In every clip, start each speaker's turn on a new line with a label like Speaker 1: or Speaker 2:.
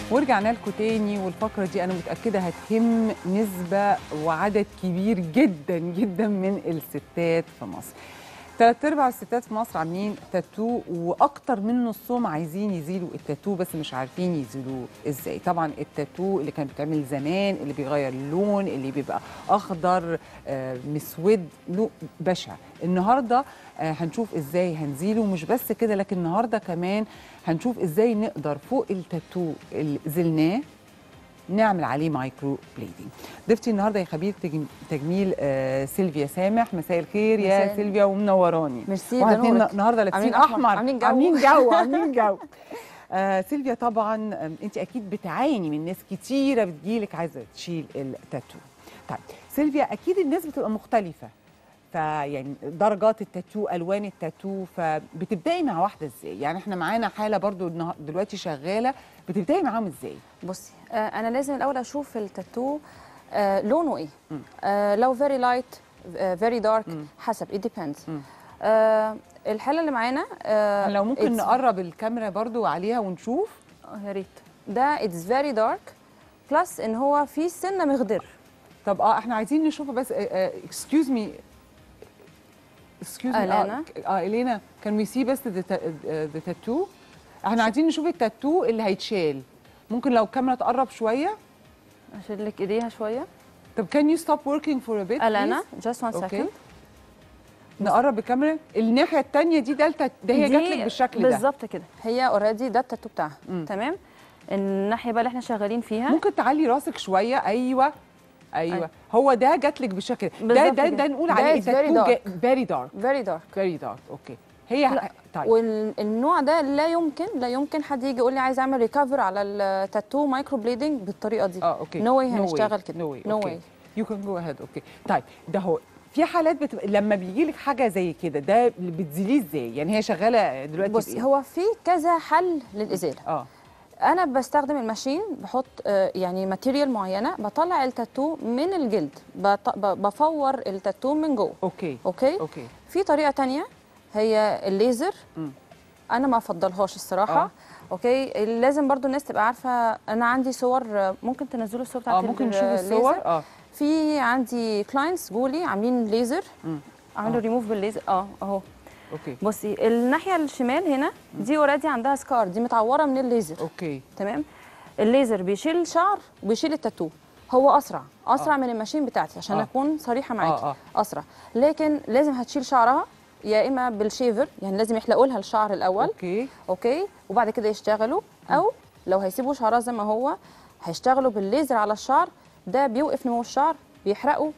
Speaker 1: ورجعنا لكم تاني والفقرة دي أنا متأكدة هتهم نسبة وعدد كبير جدا جدا من الستات في مصر ثلاث ارباع الستات في مصر عاملين تاتو واكتر من نصهم عايزين يزيلوا التاتو بس مش عارفين يزيلوه ازاي طبعا التاتو اللي كان بيتعمل زمان اللي بيغير اللون اللي بيبقى اخضر آه، مسود له بشع النهارده آه، هنشوف ازاي هنزيله مش بس كده لكن النهارده كمان هنشوف ازاي نقدر فوق التاتو اللي زلناه نعمل عليه مايكرو بليدنج ضيفتي النهارده يا خبير تجم- تجميل آه سيلفيا سامح مساء الخير يا
Speaker 2: مساء.
Speaker 1: سيلفيا ومنوراني
Speaker 2: ميرسي،
Speaker 1: واحنا
Speaker 2: ده
Speaker 1: اتنين
Speaker 2: نورك.
Speaker 1: النهارده لابسين
Speaker 2: عاملين أحمر،
Speaker 1: احمر
Speaker 2: عاملين جو.
Speaker 1: عاملين جو عاملين جو آه سيلفيا طبعا آم، انت اكيد بتعاني من ناس كتيره بتجيلك عايزه تشيل التاتو طيب سيلفيا اكيد الناس بتبقى مختلفه فيعني درجات التاتو الوان التاتو فبتبداي مع واحده ازاي يعني احنا معانا حاله برضو النها- دلوقتي شغاله بتبداي معاهم ازاي
Speaker 2: بصي آه انا لازم الاول اشوف التاتو آه لونه ايه آه لو فيري لايت فيري دارك حسب it depends آه الحاله اللي معانا آه
Speaker 1: لو ممكن
Speaker 2: it's-
Speaker 1: نقرب الكاميرا برضو عليها ونشوف
Speaker 2: آه، يا ريت ده اتس فيري دارك بلس ان هو في سنه مخضر
Speaker 1: طب اه احنا عايزين نشوفها بس اكسكيوز مي اكسكيوز مي
Speaker 2: ألانا؟
Speaker 1: اه الينا كان وي سي بس ذا تاتو احنا عايزين نشوف التاتو اللي هيتشال ممكن لو الكاميرا تقرب شويه
Speaker 2: اشيل لك ايديها شويه
Speaker 1: طب كان يو ستوب وركينج فور ا بيت
Speaker 2: الانا جاست وان
Speaker 1: أوكي.
Speaker 2: سكند
Speaker 1: نقرب الكاميرا الناحيه الثانيه دي ده التات... ده هي جات لك بالشكل ده
Speaker 2: بالظبط كده هي اوريدي ده التاتو بتاعها تمام الناحيه بقى اللي احنا شغالين فيها
Speaker 1: ممكن تعلي راسك شويه ايوه ايوه
Speaker 2: أيوة.
Speaker 1: هو ده جات لك بالشكل ده
Speaker 2: بالظبط
Speaker 1: ده
Speaker 2: كده.
Speaker 1: ده نقول
Speaker 2: ده
Speaker 1: عليه
Speaker 2: is very dark.
Speaker 1: فيري دارك
Speaker 2: فيري دارك
Speaker 1: فيري دارك اوكي هي
Speaker 2: لا.
Speaker 1: طيب
Speaker 2: والنوع ده لا يمكن لا يمكن حد يجي يقول لي عايز اعمل ريكفر على التاتو مايكرو بليدنج بالطريقه دي
Speaker 1: اه اوكي
Speaker 2: نو واي هنشتغل كده
Speaker 1: نو واي
Speaker 2: نو واي
Speaker 1: يو كان جو اهيد اوكي طيب ده هو في حالات بتبقى لما بيجي لك حاجه زي كده ده بتزيليه ازاي يعني هي شغاله دلوقتي
Speaker 2: بصي
Speaker 1: بإيه؟
Speaker 2: هو في كذا حل للازاله
Speaker 1: اه
Speaker 2: انا بستخدم الماشين بحط آه، يعني ماتيريال معينه بطلع التاتو من الجلد بط- ب- بفور التاتو من جوه
Speaker 1: اوكي
Speaker 2: اوكي
Speaker 1: اوكي
Speaker 2: في طريقه تانية هي الليزر
Speaker 1: مم.
Speaker 2: انا ما افضلهاش الصراحه
Speaker 1: آه.
Speaker 2: اوكي لازم برضو الناس تبقى عارفه انا عندي صور آه، ممكن تنزلوا الصور بتاعت
Speaker 1: اه ممكن نشوف
Speaker 2: الليزر.
Speaker 1: الصور اه
Speaker 2: في عندي كلاينتس جولي عاملين ليزر
Speaker 1: مم.
Speaker 2: عملوا
Speaker 1: آه.
Speaker 2: ريموف بالليزر اه اهو
Speaker 1: اوكي
Speaker 2: بصي الناحيه الشمال هنا دي اوريدي عندها سكار دي متعوره من الليزر
Speaker 1: اوكي
Speaker 2: تمام الليزر بيشيل الشعر وبيشيل التاتو هو اسرع اسرع
Speaker 1: آه.
Speaker 2: من الماشين بتاعتي عشان
Speaker 1: آه.
Speaker 2: اكون صريحه معاكي
Speaker 1: آه.
Speaker 2: اسرع لكن لازم هتشيل شعرها يا اما بالشيفر يعني لازم يحلقوا لها الشعر الاول
Speaker 1: اوكي
Speaker 2: اوكي وبعد كده يشتغلوا او لو هيسيبوا شعرها زي ما هو هيشتغلوا بالليزر على الشعر ده بيوقف نمو الشعر بيحرقه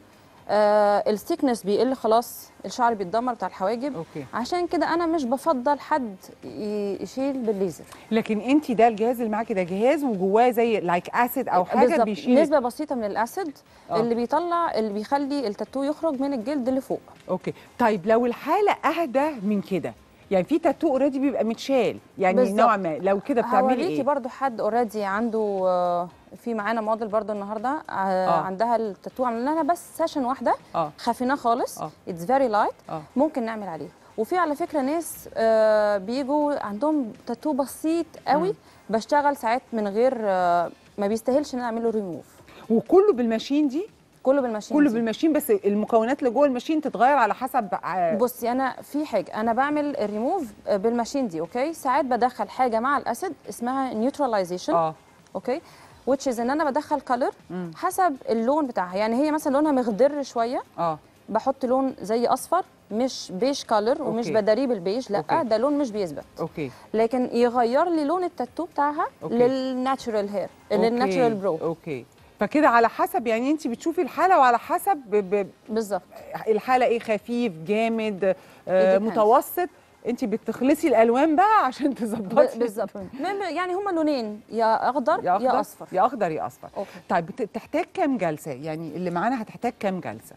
Speaker 2: آه السيكنس بيقل خلاص الشعر بيتدمر بتاع الحواجب
Speaker 1: اوكي
Speaker 2: عشان كده انا مش بفضل حد ي- يشيل بالليزر
Speaker 1: لكن انت ده الجهاز اللي معاكي ده جهاز وجواه زي لايك اسيد او حاجه
Speaker 2: بالظبط.
Speaker 1: بيشيل
Speaker 2: نسبه بسيطه من الاسيد
Speaker 1: آه.
Speaker 2: اللي بيطلع اللي بيخلي التاتو يخرج من الجلد اللي فوق
Speaker 1: اوكي طيب لو الحاله اهدى من كده يعني في تاتو اوريدي بيبقى متشال يعني
Speaker 2: بالظبط.
Speaker 1: نوع ما لو كده بتعملي
Speaker 2: هوريكي
Speaker 1: ايه
Speaker 2: برضو حد اوريدي عنده آه، في معانا موديل برضو النهارده آه.
Speaker 1: آه.
Speaker 2: عندها التاتو عملنا لها بس سيشن واحده
Speaker 1: اه
Speaker 2: خفيناه خالص
Speaker 1: آه.
Speaker 2: اتس فيري لايت
Speaker 1: اه
Speaker 2: ممكن نعمل عليه وفي على فكره ناس آه بيجوا عندهم تاتو بسيط قوي بشتغل ساعات من غير آه ما بيستاهلش ان انا اعمل له ريموف
Speaker 1: وكله بالماشين دي
Speaker 2: كله بالماشين
Speaker 1: كله
Speaker 2: دي.
Speaker 1: بالماشين بس المكونات اللي جوه الماشين تتغير على حسب ع-
Speaker 2: بصي انا في حاجه انا بعمل الريموف بالماشين دي اوكي ساعات بدخل حاجه مع الاسيد اسمها نيوتراليزيشن
Speaker 1: اه
Speaker 2: اوكي which is ان انا بدخل كلر
Speaker 1: مم.
Speaker 2: حسب اللون بتاعها يعني هي مثلا لونها مخضر شويه
Speaker 1: اه
Speaker 2: بحط لون زي اصفر مش بيج كلر ومش
Speaker 1: أوكي.
Speaker 2: بداريه بالبيج لا
Speaker 1: أوكي.
Speaker 2: ده لون مش بيثبت
Speaker 1: اوكي
Speaker 2: لكن يغير لي لون التاتو بتاعها
Speaker 1: أوكي.
Speaker 2: للناتشورال هير للناتشورال برو
Speaker 1: اوكي فكده على حسب يعني انت بتشوفي الحاله وعلى حسب ب... ب...
Speaker 2: بالظبط
Speaker 1: الحاله ايه خفيف جامد آه
Speaker 2: It depends.
Speaker 1: متوسط انت بتخلصي الالوان بقى عشان تظبطي
Speaker 2: ب- بالظبط مم- يعني هما لونين يا اخضر
Speaker 1: يا اخضر
Speaker 2: يا اصفر
Speaker 1: يا اخضر يا اصفر
Speaker 2: اوكي
Speaker 1: طيب بت- بتحتاج كام جلسه يعني اللي معانا هتحتاج كام جلسه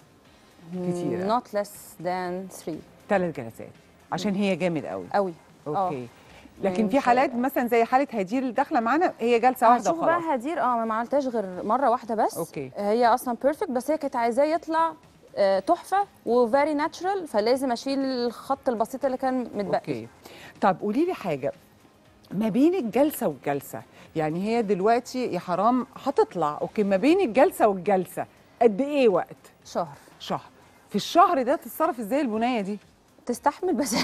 Speaker 1: كتيرة.
Speaker 2: not less than 3
Speaker 1: ثلاث جلسات عشان هي جامد قوي
Speaker 2: قوي
Speaker 1: اوكي لكن
Speaker 2: مش-
Speaker 1: في حالات مثلا زي حاله هدير اللي داخله معانا هي جلسه واحده
Speaker 2: هنشوف بقى
Speaker 1: وخلاص
Speaker 2: هدير اه ما عملتهاش غير مره واحده بس
Speaker 1: أوكي.
Speaker 2: هي اصلا بيرفكت بس هي كانت عايزاه يطلع آه، تحفه وفيري ناتشرال فلازم اشيل الخط البسيط اللي كان متبقي
Speaker 1: اوكي طب قولي لي حاجه ما بين الجلسه والجلسه يعني هي دلوقتي يا حرام هتطلع اوكي ما بين الجلسه والجلسه قد ايه وقت
Speaker 2: شهر
Speaker 1: شهر في الشهر ده تتصرف ازاي البنايه دي
Speaker 2: تستحمل بس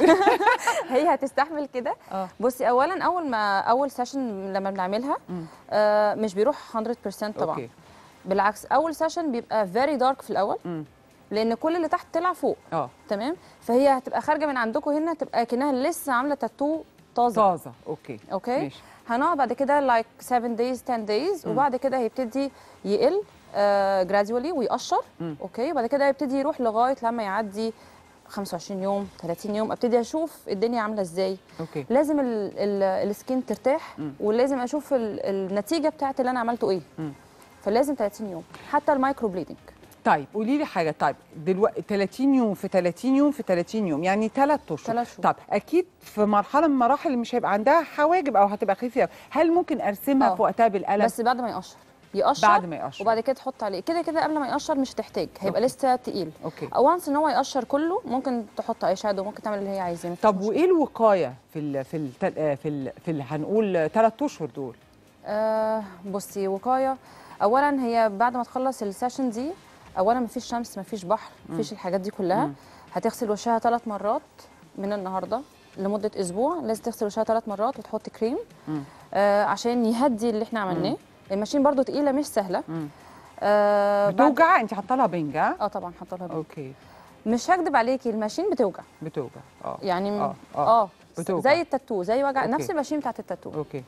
Speaker 2: هي هتستحمل كده
Speaker 1: اه
Speaker 2: بصي اولا اول ما اول سيشن لما بنعملها
Speaker 1: مم.
Speaker 2: آه مش بيروح 100% طبعا
Speaker 1: اوكي
Speaker 2: بالعكس اول سيشن بيبقى فيري دارك في الاول
Speaker 1: مم.
Speaker 2: لان كل اللي تحت طلع فوق
Speaker 1: اه
Speaker 2: تمام فهي هتبقى خارجه من عندكم هنا تبقى كانها لسه عامله تاتو طازه
Speaker 1: طازه اوكي
Speaker 2: اوكي
Speaker 1: ماشي
Speaker 2: هنقعد بعد كده لايك 7 دايز 10 دايز
Speaker 1: مم.
Speaker 2: وبعد كده هيبتدي يقل جراديولي ويقشر
Speaker 1: مم.
Speaker 2: اوكي وبعد كده يبتدي يروح لغايه لما يعدي 25 يوم 30 يوم ابتدي اشوف الدنيا عامله ازاي
Speaker 1: اوكي
Speaker 2: لازم ال- ال- السكين ترتاح
Speaker 1: مم.
Speaker 2: ولازم اشوف ال- النتيجه بتاعت اللي انا عملته ايه
Speaker 1: مم.
Speaker 2: فلازم 30 يوم حتى المايكرو بليدنج
Speaker 1: طيب قولي لي حاجه طيب دلوقتي 30 يوم في 30 يوم في 30 يوم يعني ثلاث اشهر
Speaker 2: ثلاث شهور.
Speaker 1: طب اكيد في مرحله من المراحل اللي مش هيبقى عندها حواجب او هتبقى خفيفه هل ممكن ارسمها
Speaker 2: آه.
Speaker 1: في وقتها بالقلم
Speaker 2: بس بعد ما يقشر يقشر
Speaker 1: بعد ما يقشر
Speaker 2: وبعد كده تحط عليه كده كده قبل ما يقشر مش هتحتاج هيبقى
Speaker 1: أوكي.
Speaker 2: لسه تقيل
Speaker 1: اوكي
Speaker 2: او وانس ان هو يقشر كله ممكن تحط اي شادو ممكن تعمل اللي هي عايزاه مفيش
Speaker 1: طب
Speaker 2: مشكلة.
Speaker 1: وايه الوقايه في ال في ال في ال في ال هنقول ثلاث اشهر دول
Speaker 2: آه بصي وقايه اولا هي بعد ما تخلص السيشن دي اولا مفيش شمس مفيش بحر مفيش الحاجات دي كلها
Speaker 1: مم.
Speaker 2: هتغسل وشها ثلاث مرات من النهارده لمده اسبوع لازم تغسل وشها ثلاث مرات وتحط كريم
Speaker 1: مم.
Speaker 2: آه عشان يهدي اللي احنا عملناه الماشين برضو تقيله مش سهله
Speaker 1: مم.
Speaker 2: آه بعد-
Speaker 1: بتوجع انت حاطه لها بنج ها
Speaker 2: اه طبعا حاطه لها بنج.
Speaker 1: اوكي
Speaker 2: مش هكدب عليكي الماشين بتوجع
Speaker 1: بتوجع اه
Speaker 2: يعني
Speaker 1: آه،
Speaker 2: اه,
Speaker 1: آه.
Speaker 2: آه
Speaker 1: بتوجع.
Speaker 2: زي التاتو زي وجع
Speaker 1: أوكي.
Speaker 2: نفس الماشين بتاعت التاتو
Speaker 1: اوكي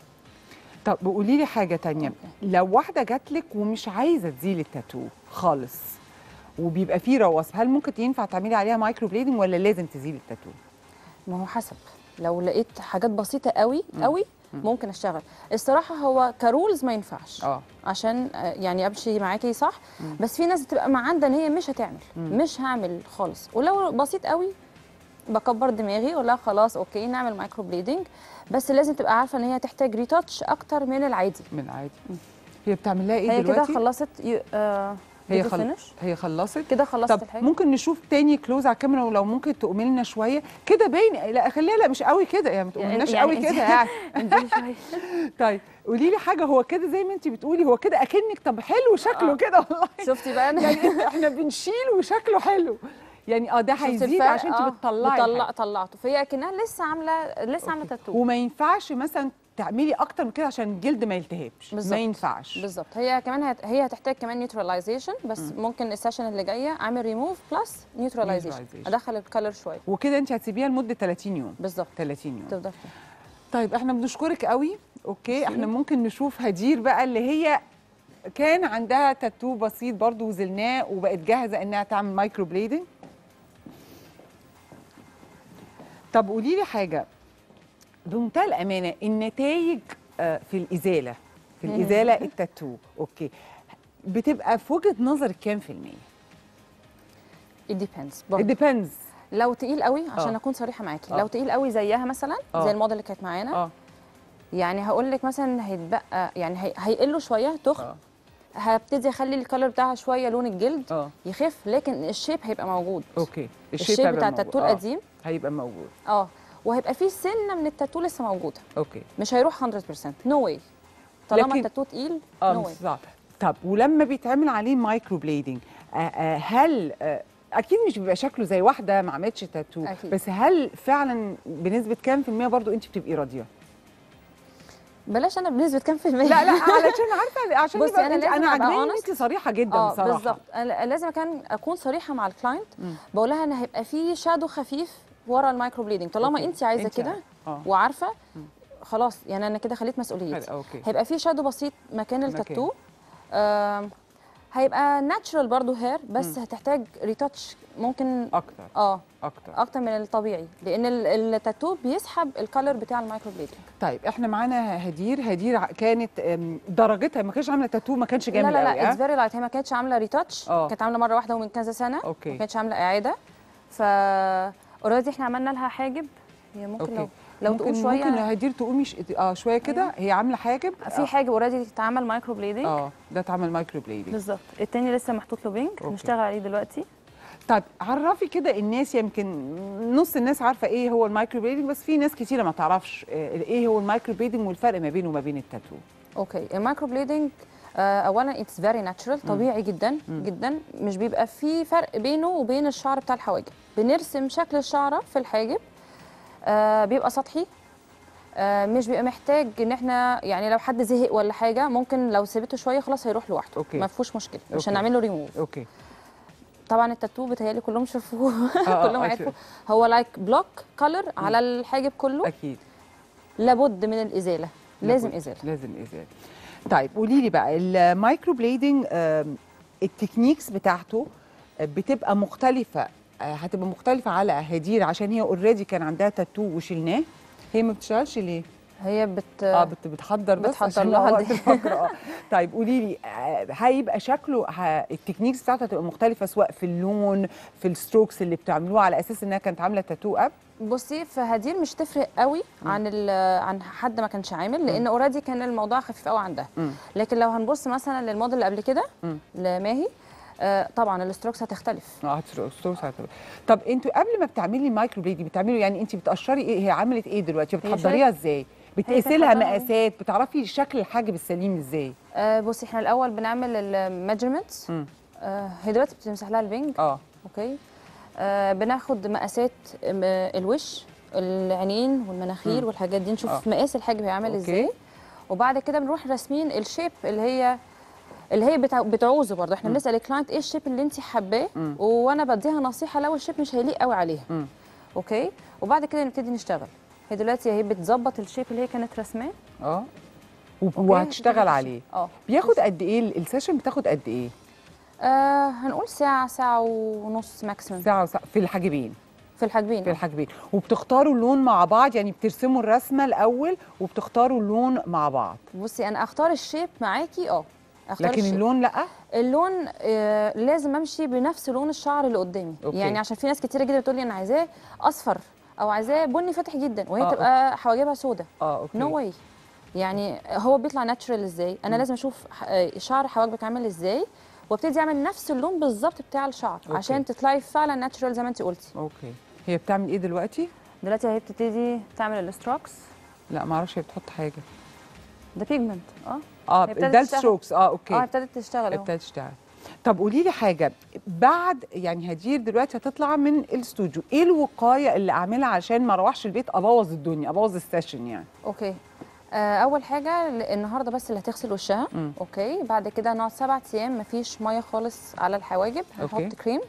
Speaker 1: طب قولي لي حاجه تانية
Speaker 2: أوكي.
Speaker 1: لو واحده جات لك ومش عايزه تزيل التاتو خالص وبيبقى فيه رواسب هل ممكن ينفع تعملي عليها مايكرو بليدنج ولا لازم تزيل التاتو
Speaker 2: ما هو حسب لو لقيت حاجات بسيطه قوي قوي ممكن اشتغل الصراحه هو كرولز ما ينفعش
Speaker 1: اه
Speaker 2: عشان آه، يعني امشي معاكي صح بس في ناس بتبقى معانده ان هي مش هتعمل مش هعمل خالص ولو بسيط قوي بكبر دماغي ولا خلاص اوكي نعمل مايكرو بليدنج بس لازم تبقى عارفه ان هي تحتاج ريتاتش اكتر من العادي
Speaker 1: من عادي هي بتعمل لها ايه
Speaker 2: هي كده
Speaker 1: دلوقتي
Speaker 2: خلصت ي... آه
Speaker 1: هي
Speaker 2: did you
Speaker 1: خل...
Speaker 2: finish؟
Speaker 1: هي خلصت
Speaker 2: كده خلصت
Speaker 1: طب
Speaker 2: الحاجه
Speaker 1: ممكن نشوف تاني كلوز على الكاميرا ولو ممكن تقومي لنا شويه كده باين لا خليها لا مش قوي كده يعني ما تقوملناش
Speaker 2: يعني
Speaker 1: قوي
Speaker 2: انت-
Speaker 1: كده يعني
Speaker 2: انزلي شويه
Speaker 1: طيب قولي لي حاجه هو كده زي ما انت بتقولي هو كده اكنك طب حلو شكله
Speaker 2: آه.
Speaker 1: كده والله
Speaker 2: شفتي بقى انا
Speaker 1: يعني احنا بنشيل وشكله حلو يعني اه ده
Speaker 2: شفتي
Speaker 1: هيزيد
Speaker 2: الفرق؟
Speaker 1: عشان انت
Speaker 2: آه،
Speaker 1: بتطلعي
Speaker 2: بطلع
Speaker 1: الحاجة.
Speaker 2: طلعته فهي كانها لسه عامله لسه عامله
Speaker 1: أوكي.
Speaker 2: تاتو
Speaker 1: وما ينفعش مثلا تعملي اكتر من كده عشان الجلد ما يلتهبش
Speaker 2: بالظبط.
Speaker 1: ما ينفعش
Speaker 2: بالظبط هي كمان هت... هي هتحتاج كمان نيوتراليزيشن بس ممكن السيشن اللي جايه اعمل ريموف بلس نيوتراليزيشن
Speaker 1: Neutralization.
Speaker 2: ادخل الكالر شويه
Speaker 1: وكده انت هتسيبيها لمده 30 يوم
Speaker 2: بالظبط
Speaker 1: 30 يوم
Speaker 2: تفضل فيها.
Speaker 1: طيب احنا بنشكرك قوي اوكي احنا ممكن نشوف هدير بقى اللي هي كان عندها تاتو بسيط برضو وزلناه وبقت جاهزه انها تعمل مايكرو بليدنج طب قولي لي حاجه بمنتهى الامانه النتائج آه، في الازاله في الازاله التاتو اوكي بتبقى في وجهه نظرك كام في الميه؟
Speaker 2: it depends
Speaker 1: it
Speaker 2: برضه
Speaker 1: depends
Speaker 2: لو تقيل قوي عشان
Speaker 1: آه.
Speaker 2: اكون صريحه معاكي
Speaker 1: آه.
Speaker 2: لو تقيل قوي زيها مثلا
Speaker 1: آه.
Speaker 2: زي الموديل اللي كانت معانا
Speaker 1: اه
Speaker 2: يعني هقول لك مثلا هيتبقى يعني هي... هيقلوا شويه تخن
Speaker 1: اه
Speaker 2: هبتدي اخلي الكالر بتاعها شويه لون الجلد
Speaker 1: اه
Speaker 2: يخف لكن الشيب هيبقى موجود
Speaker 1: اوكي
Speaker 2: الشيب
Speaker 1: هيبقى
Speaker 2: بتاع
Speaker 1: موجود.
Speaker 2: التاتو
Speaker 1: آه،
Speaker 2: القديم
Speaker 1: هيبقى موجود
Speaker 2: اه وهيبقى فيه سنه من التاتو لسه موجوده
Speaker 1: اوكي
Speaker 2: مش هيروح 100% نو واي طالما
Speaker 1: لكن-
Speaker 2: التاتو تقيل
Speaker 1: اه
Speaker 2: نو
Speaker 1: مش
Speaker 2: واي
Speaker 1: صعب طب ولما بيتعمل عليه مايكرو بليدنج آه آه هل آه اكيد مش بيبقى شكله زي واحده ما عملتش تاتو
Speaker 2: أكيد.
Speaker 1: بس هل فعلا بنسبه كام في الميه برضو انت بتبقي راضيه
Speaker 2: بلاش انا بنسبه كام في الميه
Speaker 1: لا لا علشان عارفه عشان
Speaker 2: بصي،
Speaker 1: يبقى
Speaker 2: أنا
Speaker 1: انت
Speaker 2: لازم
Speaker 1: انا
Speaker 2: أبقى
Speaker 1: عاجباني ان
Speaker 2: honest.
Speaker 1: انت صريحه جدا
Speaker 2: اه
Speaker 1: بصراحه
Speaker 2: بالظبط أنا لازم كان اكون صريحه مع الكلاينت
Speaker 1: مم.
Speaker 2: بقول لها ان هيبقى في شادو خفيف ورا المايكرو بليدنج طالما
Speaker 1: أوكي.
Speaker 2: انت عايزه
Speaker 1: أنت
Speaker 2: كده
Speaker 1: اه
Speaker 2: وعارفه خلاص يعني انا كده خليت مسؤوليتي
Speaker 1: حلو، اوكي
Speaker 2: هيبقى في شادو بسيط مكان
Speaker 1: مكان.
Speaker 2: التاتو آم، هيبقى ناتشرال برضو هير بس هتحتاج ريتاتش ممكن
Speaker 1: اكتر
Speaker 2: اه
Speaker 1: اكتر
Speaker 2: اكتر من الطبيعي لان ال- التاتو بيسحب الكالر بتاع المايكرو بليدنج
Speaker 1: طيب احنا معانا هدير هدير ع- كانت آم، درجتها ما كانش عامله تاتو ما كانش
Speaker 2: لا
Speaker 1: جامد
Speaker 2: لا
Speaker 1: قوي
Speaker 2: لا
Speaker 1: آه؟
Speaker 2: اتس فيري لايت هي ما كانتش عامله ريتاتش
Speaker 1: آه.
Speaker 2: كانت عامله مره واحده ومن كذا سنه
Speaker 1: أوكي.
Speaker 2: ما كانتش عامله اعاده ف اوريدي احنا عملنا لها حاجب هي ممكن
Speaker 1: اوكي
Speaker 2: لو لو
Speaker 1: ممكن
Speaker 2: تقول شويه
Speaker 1: ممكن هدير تقومي ش... اه شويه كده هي عامله حاجب
Speaker 2: في حاجب اوريدي اتعمل مايكرو بليدنج
Speaker 1: اه ده اتعمل مايكرو بليدنج
Speaker 2: بالظبط التاني لسه محطوط له بينج
Speaker 1: أوكي.
Speaker 2: هنشتغل عليه دلوقتي
Speaker 1: طيب عرفي كده الناس يمكن نص الناس عارفه ايه هو المايكرو بليدنج بس في ناس كتيره ما تعرفش آه، ايه هو المايكرو بليدنج والفرق ما بينه وما بين التاتو
Speaker 2: اوكي المايكرو بليدنج آه، اولا اتس فيري ناتشرال طبيعي جدا جدا مش بيبقى في فرق بينه وبين الشعر بتاع الحواجب بنرسم شكل الشعره في الحاجب آه، بيبقى سطحي آه، مش بيبقى محتاج ان احنا يعني لو حد زهق ولا حاجه ممكن لو سيبته شويه خلاص هيروح لوحده
Speaker 1: أوكي.
Speaker 2: ما فيهوش مشكله مش
Speaker 1: أوكي.
Speaker 2: هنعمل له ريموف
Speaker 1: اوكي
Speaker 2: طبعا التاتو بتهيألي كلهم شافوه
Speaker 1: آه،
Speaker 2: كلهم
Speaker 1: آه،
Speaker 2: عرفوا هو لايك بلوك كولر على الحاجب كله
Speaker 1: اكيد
Speaker 2: لابد من الازاله لازم
Speaker 1: لابد.
Speaker 2: ازاله
Speaker 1: لازم ازاله طيب قولي لي بقى المايكرو بليدنج آم، التكنيكس بتاعته آه، بتبقى مختلفه آه، هتبقى مختلفه على هدير عشان هي اوريدي كان عندها تاتو وشلناه هي ما بتشتغلش ليه؟
Speaker 2: هي بت
Speaker 1: اه بت- بتحضر بس
Speaker 2: بتحضر
Speaker 1: عشان
Speaker 2: لها
Speaker 1: وقت
Speaker 2: دي.
Speaker 1: الفقره اه طيب قولي لي آه، هيبقى شكله ه... التكنيكس بتاعته هتبقى مختلفه سواء في اللون في الستروكس اللي بتعملوها على اساس انها كانت عامله تاتو اب
Speaker 2: بصي في هدير مش تفرق قوي عن ال- عن حد ما كانش عامل لان اوريدي كان الموضوع خفيف قوي عندها
Speaker 1: مم.
Speaker 2: لكن لو هنبص مثلا للموديل اللي قبل كده
Speaker 1: مم.
Speaker 2: لماهي آه طبعا الستروكس هتختلف
Speaker 1: اه هتستروكس هتبقى طب انتوا قبل ما بتعملي مايكرو بليدنج بتعملوا يعني انت بتقشري ايه هي عملت ايه دلوقتي بتحضريها ازاي بتقيسي لها
Speaker 2: بتحضرها-
Speaker 1: مقاسات بتعرفي شكل الحاجب السليم ازاي
Speaker 2: آه بصي احنا الاول بنعمل الميجرمنتس
Speaker 1: مم.
Speaker 2: آه هي دلوقتي بتمسح لها البنج
Speaker 1: اه
Speaker 2: اوكي آه بناخد مقاسات آم، آه، الوش العينين والمناخير
Speaker 1: مم.
Speaker 2: والحاجات دي نشوف
Speaker 1: آه.
Speaker 2: مقاس الحاجب هيعمل
Speaker 1: أوكي.
Speaker 2: ازاي وبعد كده بنروح راسمين الشيب اللي هي اللي هي بتع... بتعوزه برضه احنا
Speaker 1: مم.
Speaker 2: بنسال الكلاينت ايه الشيب اللي انت حباه
Speaker 1: مم.
Speaker 2: وانا بديها نصيحه لو الشيب مش هيليق قوي عليها
Speaker 1: مم.
Speaker 2: اوكي وبعد كده نبتدي نشتغل هي دلوقتي هي بتظبط الشيب اللي هي كانت رسماه
Speaker 1: اه و-
Speaker 2: أوكي؟
Speaker 1: وهتشتغل
Speaker 2: بتظبط
Speaker 1: عليه
Speaker 2: الشيب. اه
Speaker 1: بياخد قد ايه ال- السيشن بتاخد قد ايه
Speaker 2: آه هنقول ساعه ساعه ونص ماكسيمم
Speaker 1: ساعه وساعة في الحاجبين
Speaker 2: في الحاجبين
Speaker 1: في الحاجبين وبتختاروا اللون مع بعض يعني بترسموا الرسمه الاول وبتختاروا اللون مع بعض
Speaker 2: بصي انا اختار الشيب معاكي اه اختار
Speaker 1: لكن
Speaker 2: الشيب.
Speaker 1: اللون لا
Speaker 2: اللون آه لازم امشي بنفس لون الشعر اللي قدامي
Speaker 1: أوكي.
Speaker 2: يعني عشان في ناس كتيره جدا بتقول لي انا عايزاه اصفر او عايزاه بني فاتح جدا وهي
Speaker 1: آه،
Speaker 2: تبقى حواجبها سودا
Speaker 1: اه اوكي
Speaker 2: نو واي يعني هو بيطلع ناتشرال ازاي انا لازم اشوف ح- آه، شعر حواجبك عامل ازاي وابتدي اعمل نفس اللون بالظبط بتاع الشعر
Speaker 1: أوكي.
Speaker 2: عشان تطلعي فعلا ناتشرال زي ما انت قلتي
Speaker 1: اوكي هي بتعمل ايه دلوقتي
Speaker 2: دلوقتي هي بتبتدي تعمل الستروكس
Speaker 1: لا ما اعرفش هي بتحط حاجه
Speaker 2: ده بيجمنت اه
Speaker 1: اه
Speaker 2: هي ابتدت
Speaker 1: ده
Speaker 2: تشتغل.
Speaker 1: الستروكس اه اوكي
Speaker 2: اه ابتدت تشتغل اهو
Speaker 1: ابتدت تشتغل طب قولي لي حاجه بعد يعني هدير دلوقتي هتطلع من الاستوديو ايه الوقايه اللي اعملها عشان ما اروحش البيت ابوظ الدنيا ابوظ السيشن يعني
Speaker 2: اوكي آه، اول حاجه ل- النهارده بس اللي هتغسل وشها
Speaker 1: مم.
Speaker 2: اوكي بعد كده نقعد سبع ايام مفيش ميه خالص على الحواجب هنحط
Speaker 1: أوكي.
Speaker 2: كريم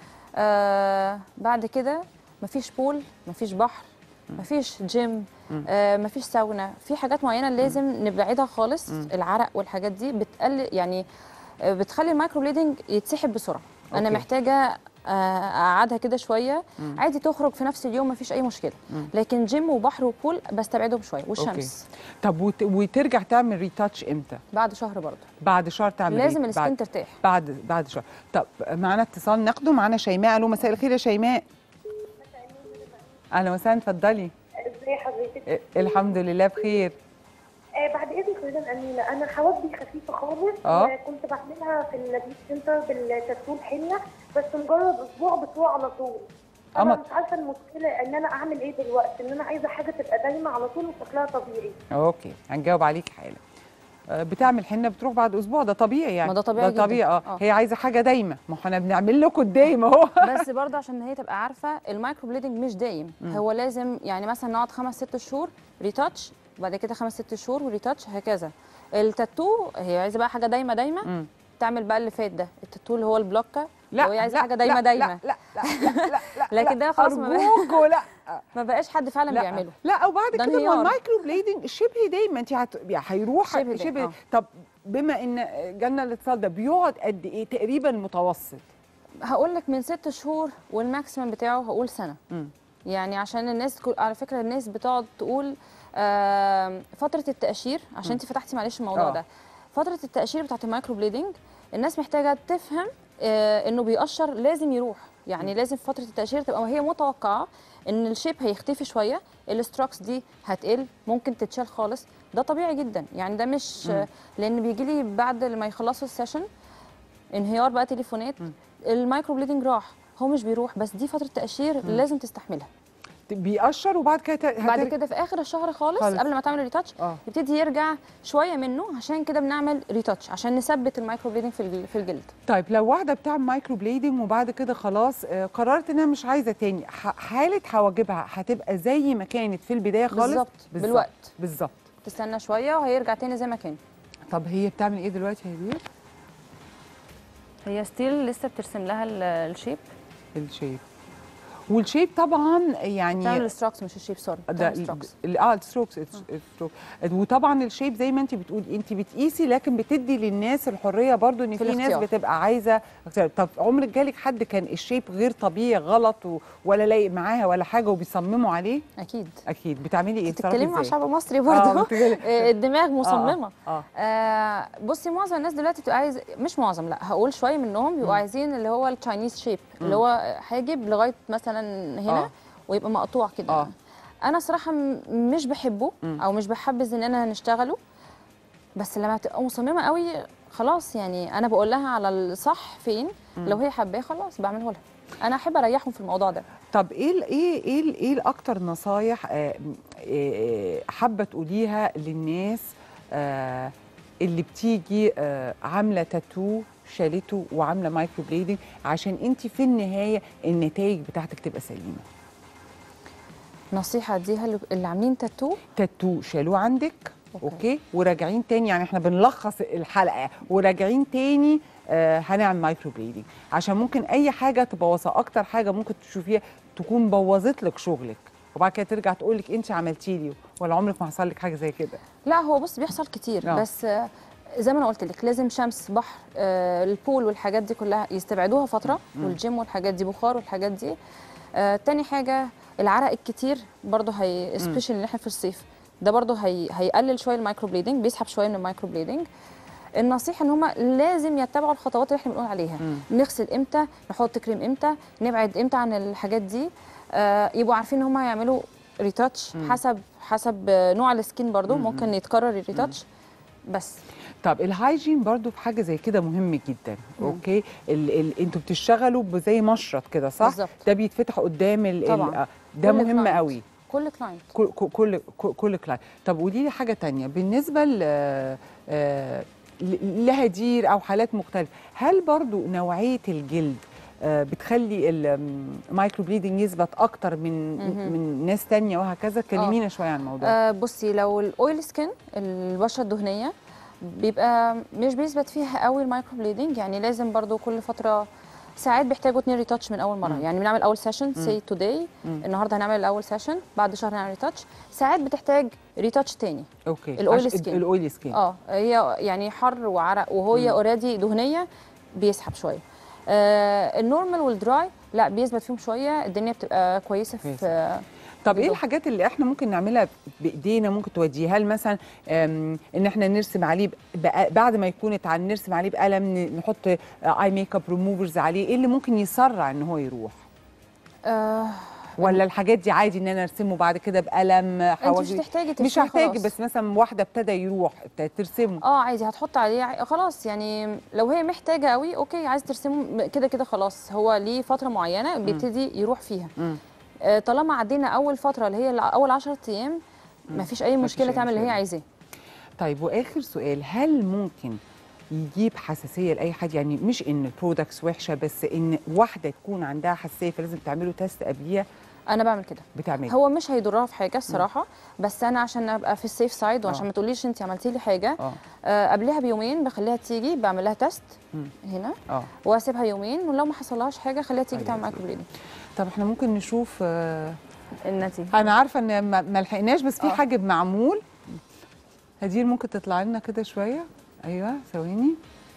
Speaker 2: آه بعد كده مفيش بول مفيش بحر مفيش جيم
Speaker 1: مم.
Speaker 2: آه مفيش ساونا في حاجات معينه لازم نبعدها خالص
Speaker 1: مم.
Speaker 2: العرق والحاجات دي بتقلل يعني آه، بتخلي المايكرو بليدنج يتسحب بسرعه انا
Speaker 1: أوكي.
Speaker 2: محتاجه آه، اقعدها كده شويه
Speaker 1: مم.
Speaker 2: عادي تخرج في نفس اليوم مفيش اي مشكله
Speaker 1: مم.
Speaker 2: لكن جيم وبحر وبول بستبعدهم شويه والشمس
Speaker 1: طب وت... وترجع تعمل ريتاتش امتى
Speaker 2: بعد شهر برضه
Speaker 1: بعد شهر تعمل
Speaker 2: لازم
Speaker 1: ريت-
Speaker 2: السكين
Speaker 1: بعد
Speaker 2: ترتاح
Speaker 1: بعد بعد شهر طب معانا اتصال ناخده معانا شيماء الو مساء الخير يا شيماء اهلا وسهلا اتفضلي
Speaker 3: ازي حضرتك؟
Speaker 1: إيه، الحمد لله بخير
Speaker 3: آه بعد اذنك مدام امينه انا حواجبي خفيفه خالص
Speaker 1: آه.
Speaker 3: وكنت بعملها في البيت سنتر بالتاتو الحنه بس مجرد اسبوع بتوع على طول انا
Speaker 1: أما-
Speaker 3: مش عارفه المشكله ان انا اعمل ايه دلوقتي ان انا عايزه حاجه تبقى دايمه على طول وشكلها طبيعي
Speaker 1: اوكي هنجاوب عليكي حالا آه، بتعمل حنه بتروح بعد اسبوع ده طبيعي يعني
Speaker 2: ما ده طبيعي
Speaker 1: ده
Speaker 2: جداً.
Speaker 1: طبيعي اه
Speaker 2: آه.
Speaker 1: هي عايزه حاجه دايمه ما احنا بنعمل لكم الدايم اهو
Speaker 2: بس برضه عشان هي تبقى عارفه المايكرو بليدنج مش دايم
Speaker 1: مم.
Speaker 2: هو لازم يعني مثلا نقعد خمس ست شهور ريتاتش وبعد كده خمس ست شهور وريتاتش هكذا التاتو هي عايزه بقى حاجه دايمه دايمه
Speaker 1: مم.
Speaker 2: تعمل بقى اللي فات ده التاتو اللي هو البلوكه
Speaker 1: لا
Speaker 2: لو هي عايزه
Speaker 1: لا،
Speaker 2: حاجه دايمه
Speaker 1: لا
Speaker 2: دايمه
Speaker 1: لا لا لا لا لا, لا
Speaker 2: لكن ده خلاص ما بقى-
Speaker 1: ارجوكوا لا
Speaker 2: ما بقاش حد فعلا
Speaker 1: لا
Speaker 2: بيعمله
Speaker 1: لا وبعد
Speaker 2: ده
Speaker 1: كده ما
Speaker 2: انهيار.
Speaker 1: المايكرو بليدنج شبه دايما انت هت... يعني هيروح
Speaker 2: شبه دايم،
Speaker 1: شبه
Speaker 2: آه.
Speaker 1: طب بما ان جالنا الاتصال ده بيقعد قد ايه تقريبا متوسط
Speaker 2: هقول لك من ست شهور والماكسيمم بتاعه هقول سنه
Speaker 1: مم.
Speaker 2: يعني عشان الناس كل- على فكره الناس بتقعد تقول آم، فتره التاشير عشان انت فتحتي معلش الموضوع
Speaker 1: آه.
Speaker 2: ده فتره التاشير بتاعت المايكرو بليدنج الناس محتاجه تفهم آه، انه بيقشر لازم يروح يعني لازم في فتره التاشير تبقى هي متوقعه ان الشيب هيختفي شويه الاستروكس دي هتقل ممكن تتشال خالص ده طبيعي جدا يعني ده مش
Speaker 1: مم.
Speaker 2: لان بيجي لي بعد ما يخلصوا السيشن انهيار بقى تليفونات
Speaker 1: مم.
Speaker 2: المايكرو بليدنج راح هو مش بيروح بس دي فتره تقشير لازم تستحملها
Speaker 1: بيقشر وبعد كده ت-
Speaker 2: بعد
Speaker 1: هتر-
Speaker 2: كده في اخر الشهر خالص,
Speaker 1: خالص.
Speaker 2: قبل ما تعمل ريتاتش
Speaker 1: اه
Speaker 2: يبتدي يرجع شويه منه عشان كده بنعمل ريتاتش عشان نثبت المايكرو بليدنج في الج- في الجلد
Speaker 1: طيب لو واحده بتعمل مايكرو بليدنج وبعد كده خلاص آه، قررت انها مش عايزه تاني ح- حاله حواجبها هتبقى زي ما كانت في البدايه خالص
Speaker 2: بالظبط بالوقت
Speaker 1: بالظبط
Speaker 2: تستنى شويه وهيرجع تاني زي ما كان
Speaker 1: طب هي بتعمل ايه دلوقتي يا هدير
Speaker 2: هي ستيل لسه بترسم لها ال- الشيب
Speaker 1: الشيب والشيب طبعا يعني
Speaker 2: بتعمل الستروكس مش الشيب سوري
Speaker 1: ده
Speaker 2: بتعمل الستروكس
Speaker 1: ال- اه الستروكس الستروك وطبعا الشيب زي ما انت بتقولي انت بتقيسي لكن بتدي للناس الحريه برضو ان
Speaker 2: في
Speaker 1: في ناس
Speaker 2: الاختيار.
Speaker 1: بتبقى عايزه أكتر. طب عمرك جالك حد كان الشيب غير طبيعي غلط و... ولا لايق معاها ولا حاجه وبيصمموا عليه
Speaker 2: اكيد
Speaker 1: اكيد بتعملي ايه
Speaker 2: بتتكلمي مع
Speaker 1: إزاي؟
Speaker 2: الشعب المصري
Speaker 1: آه،
Speaker 2: برضه
Speaker 1: بتتكلمي-
Speaker 2: آه، الدماغ مصممه
Speaker 1: اه
Speaker 2: آه بصي معظم الناس دلوقتي بتبقى عايز مش معظم لا هقول شويه منهم بيبقوا عايزين اللي هو التشاينيز شيب اللي هو حاجب لغايه مثلا هنا
Speaker 1: آه.
Speaker 2: ويبقى مقطوع كده
Speaker 1: آه.
Speaker 2: انا صراحه م- مش بحبه
Speaker 1: مم.
Speaker 2: او مش بحبذ ان انا نشتغله بس لما تبقى مصممه قوي خلاص يعني انا بقول لها على الصح فين لو هي حباه خلاص بعمله لها انا احب اريحهم في الموضوع ده
Speaker 1: طب ايه ال- ايه ايه ال- ايه الاكتر نصايح آه، آه، حابه تقوليها للناس آه، اللي بتيجي آه، عامله تاتو شالته وعامله مايكرو بليدنج عشان انت في النهايه النتائج بتاعتك تبقى سليمه
Speaker 2: نصيحه اديها اللي- اللي عاملين تاتو
Speaker 1: تاتو شالوه عندك
Speaker 2: أوكي.
Speaker 1: اوكي, أوكي. وراجعين تاني يعني احنا بنلخص الحلقه وراجعين تاني آه هنعمل مايكرو بليدنج عشان ممكن اي حاجه تبوظها اكتر حاجه ممكن تشوفيها تكون بوظت لك شغلك وبعد كده ترجع تقول لك انت عملتي لي ولا عمرك ما حصل لك حاجه زي كده
Speaker 2: لا هو بص بيحصل كتير
Speaker 1: آه.
Speaker 2: بس آه، زي ما انا قلت لك لازم شمس بحر آه، البول والحاجات دي كلها يستبعدوها فتره والجيم والحاجات دي بخار والحاجات دي آه، تاني حاجه العرق الكتير برضه هي سبيشال ان احنا في الصيف ده برضه هي هيقلل شويه المايكرو بليدنج بيسحب شويه من المايكرو بليدنج النصيحه ان هم لازم يتبعوا الخطوات اللي احنا بنقول عليها نغسل امتى نحط كريم امتى نبعد امتى عن الحاجات دي آه، يبقوا عارفين ان هم هيعملوا ريتاتش حسب حسب آه، نوع السكين برضو ممكن يتكرر الريتاتش بس
Speaker 1: طب الهايجين برضو في حاجه زي كده مهم جدا اوكي ال ال انتوا بتشتغلوا زي مشرط كده صح
Speaker 2: بالظبط.
Speaker 1: ده بيتفتح قدام ال
Speaker 2: طبعاً.
Speaker 1: ال- آه، ده
Speaker 2: كل
Speaker 1: مهم
Speaker 2: client.
Speaker 1: قوي
Speaker 2: كل كلاينت
Speaker 1: كل كل كل- كل كلاينت طب قولي لي حاجه تانية بالنسبه ل آه، ل- لهدير او حالات مختلفه هل برضو نوعيه الجلد آه، بتخلي المايكرو بليدنج يثبت اكتر من من ناس تانية وهكذا كلمينا شويه عن الموضوع
Speaker 2: آه بصي لو الاويل سكين البشره الدهنيه بيبقى مش بيثبت فيها قوي المايكرو بليدنج يعني لازم برضو كل فتره ساعات بيحتاجوا اتنين ريتاتش من اول مره
Speaker 1: مم.
Speaker 2: يعني بنعمل اول سيشن سي توداي
Speaker 1: مم.
Speaker 2: النهارده هنعمل الاول سيشن بعد شهر نعمل ريتاتش ساعات بتحتاج ريتاتش تاني
Speaker 1: اوكي
Speaker 2: الأويل
Speaker 1: عش-
Speaker 2: سكين.
Speaker 1: الاويل سكين
Speaker 2: اه هي يعني حر وعرق وهي
Speaker 1: مم.
Speaker 2: اوريدي دهنيه بيسحب شويه آه النورمال والدراي لا بيثبت فيهم شويه الدنيا بتبقى كويسه في
Speaker 1: كويسة. طب ايه
Speaker 2: بالظبط.
Speaker 1: الحاجات اللي احنا ممكن نعملها بايدينا ممكن توديها لها مثلا أم، ان احنا نرسم عليه بق- بعد ما يكون اتعلم نرسم عليه بقلم ن- نحط اي ميك اب ريموفرز عليه ايه اللي ممكن يسرع ان هو يروح
Speaker 2: آه
Speaker 1: ولا الحاجات دي عادي ان انا ارسمه بعد كده بقلم
Speaker 2: انت مش
Speaker 1: حواجبي
Speaker 2: هتحتاجي
Speaker 1: مش
Speaker 2: ترسمي
Speaker 1: هحتاج
Speaker 2: خلاص.
Speaker 1: بس مثلا واحده ابتدى يروح ابتدى ترسمه
Speaker 2: اه عادي هتحط عليه ع- خلاص يعني لو هي محتاجه قوي اوكي عايز ترسمه كده كده خلاص هو ليه فتره معينه بيبتدي يروح فيها
Speaker 1: مم.
Speaker 2: آه طالما عدينا اول فتره اللي هي اول 10 ايام مفيش اي
Speaker 1: مفيش
Speaker 2: مشكله
Speaker 1: أي
Speaker 2: تعمل اللي هي
Speaker 1: مشكلة.
Speaker 2: عايزاه
Speaker 1: طيب واخر سؤال هل ممكن يجيب حساسيه لاي حد يعني مش ان البرودكتس وحشه بس ان واحده تكون عندها حساسيه فلازم تعملوا تيست قبليها
Speaker 2: انا بعمل كده
Speaker 1: بتعملي
Speaker 2: هو مش هيضرها في حاجه الصراحه بس انا عشان ابقى في السيف سايد وعشان
Speaker 1: آه.
Speaker 2: ما تقوليش انت عملتي لي حاجه
Speaker 1: اه
Speaker 2: آه قبلها بيومين بخليها تيجي بعمل لها تيست
Speaker 1: مم.
Speaker 2: هنا
Speaker 1: اه
Speaker 2: واسيبها يومين ولو ما حصلهاش حاجه خليها تيجي
Speaker 1: خليها
Speaker 2: تعمل
Speaker 1: تيجي.
Speaker 2: مايكرو بليدنج
Speaker 1: طب احنا ممكن نشوف آه
Speaker 2: النتيجه
Speaker 1: انا عارفه ان ما ما لحقناش بس في
Speaker 2: آه.
Speaker 1: حاجب معمول هدير ممكن تطلع لنا كده شويه ايوه ثواني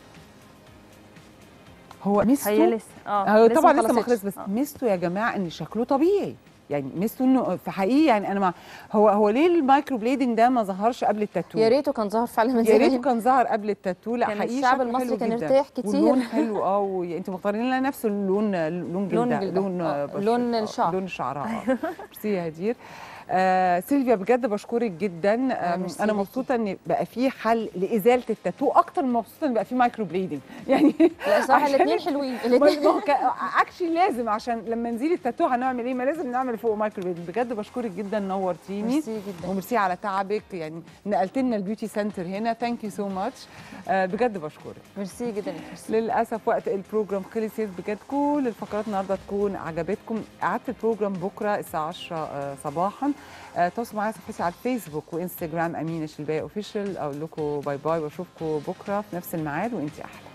Speaker 1: هو ميزته
Speaker 2: هي لسه اه
Speaker 1: هو طبعا لسه ما
Speaker 2: خلصتش.
Speaker 1: خلص بس
Speaker 2: آه.
Speaker 1: ميزته يا جماعه ان شكله طبيعي يعني ميزته انه في حقيقي يعني انا مع هو هو ليه المايكرو بليدنج ده ما ظهرش قبل التاتو
Speaker 2: يا ريته كان ظهر فعلا من
Speaker 1: يا ريته
Speaker 2: زمان
Speaker 1: كان ظهر قبل التاتو لا
Speaker 2: كان
Speaker 1: حقيقي
Speaker 2: الشعب
Speaker 1: شكله
Speaker 2: المصري
Speaker 1: حلو
Speaker 2: كان
Speaker 1: جدا.
Speaker 2: ارتاح كتير.
Speaker 1: واللون حلو اه وانتوا مختارين لنا نفس اللون لون
Speaker 2: لون
Speaker 1: جلدها
Speaker 2: جلدها.
Speaker 1: لون
Speaker 2: آه،
Speaker 1: بشرة-
Speaker 2: لون
Speaker 1: آه،
Speaker 2: الشعر.
Speaker 1: لون شعرها اه ميرسي يا هدير آه سيلفيا بجد بشكرك جدا آم،
Speaker 2: ميرسي
Speaker 1: انا
Speaker 2: ليكي.
Speaker 1: مبسوطه ان بقى في حل لازاله التاتو اكتر من مبسوطه ان بقى في مايكرو بليدنج يعني
Speaker 2: لا صراحه
Speaker 1: عشان
Speaker 2: الاثنين حلوين
Speaker 1: ما
Speaker 2: الاثنين
Speaker 1: ما هو اكشلي لازم عشان لما نزيل التاتو هنعمل ايه ما لازم نعمل فوق مايكرو بليدنج بجد بشكرك جدا نورتيني
Speaker 2: ميرسي جدا
Speaker 1: وميرسي على تعبك يعني نقلت لنا البيوتي سنتر هنا ثانك يو سو ماتش بجد بشكرك
Speaker 2: ميرسي جدا ميرسي
Speaker 1: للاسف وقت البروجرام خلص بجد كل الفقرات النهارده تكون عجبتكم اعاده البروجرام بكره الساعه 10 آه، صباحا آه، تواصلوا معايا صفحتي على الفيسبوك وانستجرام امينه شلبايه اوفيشال اقول لكم باي باي واشوفكم بكره في نفس الميعاد وانتي احلى